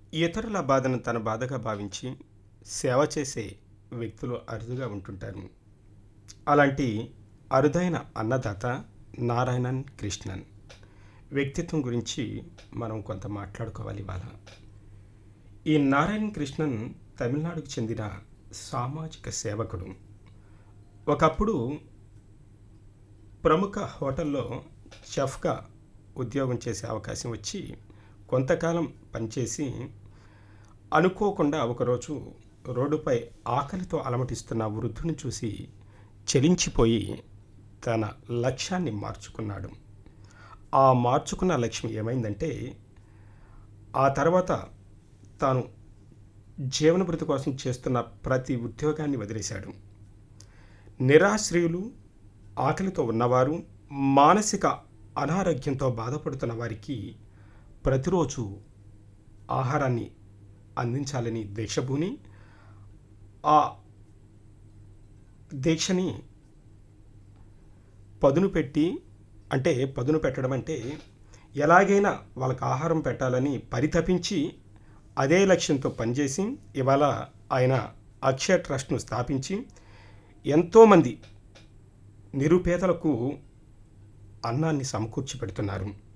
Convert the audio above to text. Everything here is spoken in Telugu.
ఇతరుల బాధను తన బాధగా భావించి సేవ చేసే వ్యక్తులు అరుదుగా ఉంటుంటారు అలాంటి అరుదైన అన్నదాత నారాయణన్ కృష్ణన్ వ్యక్తిత్వం గురించి మనం కొంత మాట్లాడుకోవాలి ఇవాళ ఈ నారాయణ్ కృష్ణన్ తమిళనాడుకు చెందిన సామాజిక సేవకుడు ఒకప్పుడు ప్రముఖ హోటల్లో చెఫ్గా ఉద్యోగం చేసే అవకాశం వచ్చి కొంతకాలం పనిచేసి అనుకోకుండా ఒకరోజు రోడ్డుపై ఆకలితో అలమటిస్తున్న వృద్ధుని చూసి చెలించిపోయి తన లక్ష్యాన్ని మార్చుకున్నాడు ఆ మార్చుకున్న లక్ష్యం ఏమైందంటే ఆ తర్వాత తాను జీవనభృతి కోసం చేస్తున్న ప్రతి ఉద్యోగాన్ని వదిలేశాడు నిరాశ్రయులు ఆకలితో ఉన్నవారు మానసిక అనారోగ్యంతో బాధపడుతున్న వారికి ప్రతిరోజు ఆహారాన్ని అందించాలని దీక్షభూని ఆ దీక్షని పదును పెట్టి అంటే పదును పెట్టడం అంటే ఎలాగైనా వాళ్ళకి ఆహారం పెట్టాలని పరితపించి అదే లక్ష్యంతో పనిచేసి ఇవాళ ఆయన అక్షయ ట్రస్ట్ను స్థాపించి ఎంతోమంది నిరుపేదలకు అన్నాన్ని సమకూర్చి పెడుతున్నారు